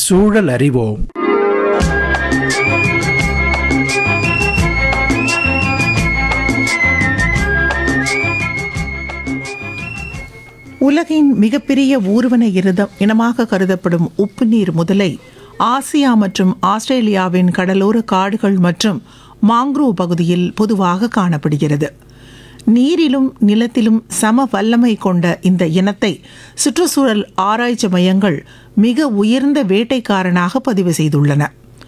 சூழல் அறிவோம் உலகின் மிகப்பெரிய ஊர்வன இருதம் இனமாக கருதப்படும் உப்பு நீர் முதலை ஆசியா மற்றும் ஆஸ்திரேலியாவின் கடலோர காடுகள் மற்றும் மாங்க்ரோவ் பகுதியில் பொதுவாக காணப்படுகிறது நீரிலும் நிலத்திலும் சம வல்லமை கொண்ட இந்த இனத்தை சுற்றுச்சூழல் ஆராய்ச்சி மையங்கள் மிக உயர்ந்த வேட்டைக்காரனாக பதிவு செய்துள்ளன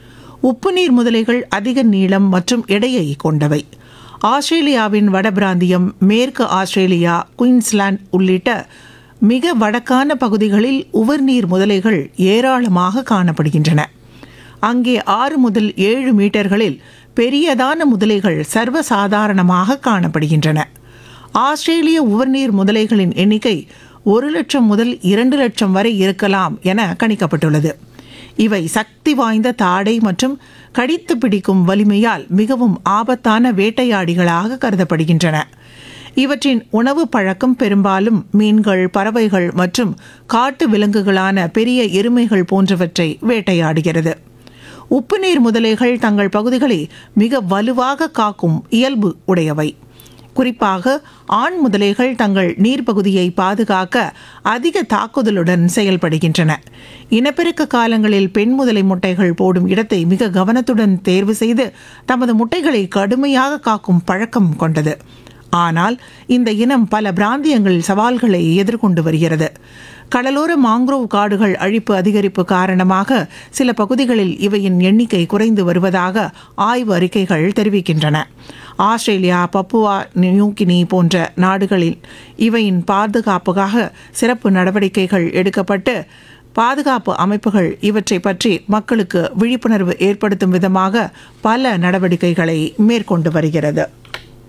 உப்பு நீர் முதலைகள் அதிக நீளம் மற்றும் எடையை கொண்டவை ஆஸ்திரேலியாவின் வடபிராந்தியம் மேற்கு ஆஸ்திரேலியா குயின்ஸ்லாந்து உள்ளிட்ட மிக வடக்கான பகுதிகளில் உவர்நீர் முதலைகள் ஏராளமாக காணப்படுகின்றன அங்கே ஆறு முதல் ஏழு மீட்டர்களில் பெரியதான முதலைகள் சர்வசாதாரணமாக காணப்படுகின்றன ஆஸ்திரேலிய உவர்நீர் முதலைகளின் எண்ணிக்கை ஒரு லட்சம் முதல் இரண்டு லட்சம் வரை இருக்கலாம் என கணிக்கப்பட்டுள்ளது இவை சக்தி வாய்ந்த தாடை மற்றும் கடித்து பிடிக்கும் வலிமையால் மிகவும் ஆபத்தான வேட்டையாடிகளாக கருதப்படுகின்றன இவற்றின் உணவு பழக்கம் பெரும்பாலும் மீன்கள் பறவைகள் மற்றும் காட்டு விலங்குகளான பெரிய எருமைகள் போன்றவற்றை வேட்டையாடுகிறது உப்பு நீர் முதலைகள் தங்கள் பகுதிகளை மிக வலுவாக காக்கும் இயல்பு உடையவை குறிப்பாக ஆண் முதலைகள் தங்கள் நீர்ப்பகுதியை பாதுகாக்க அதிக தாக்குதலுடன் செயல்படுகின்றன இனப்பெருக்க காலங்களில் பெண் முதலை முட்டைகள் போடும் இடத்தை மிக கவனத்துடன் தேர்வு செய்து தமது முட்டைகளை கடுமையாக காக்கும் பழக்கம் கொண்டது ஆனால் இந்த இனம் பல பிராந்தியங்களில் சவால்களை எதிர்கொண்டு வருகிறது கடலோர மாங்க்ரோவ் காடுகள் அழிப்பு அதிகரிப்பு காரணமாக சில பகுதிகளில் இவையின் எண்ணிக்கை குறைந்து வருவதாக ஆய்வு அறிக்கைகள் தெரிவிக்கின்றன ஆஸ்திரேலியா பப்புவா நியூகினி போன்ற நாடுகளில் இவையின் பாதுகாப்புக்காக சிறப்பு நடவடிக்கைகள் எடுக்கப்பட்டு பாதுகாப்பு அமைப்புகள் இவற்றை பற்றி மக்களுக்கு விழிப்புணர்வு ஏற்படுத்தும் விதமாக பல நடவடிக்கைகளை மேற்கொண்டு வருகிறது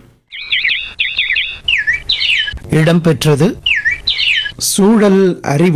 இடம்பெற்றது சூழல் அறிவோம்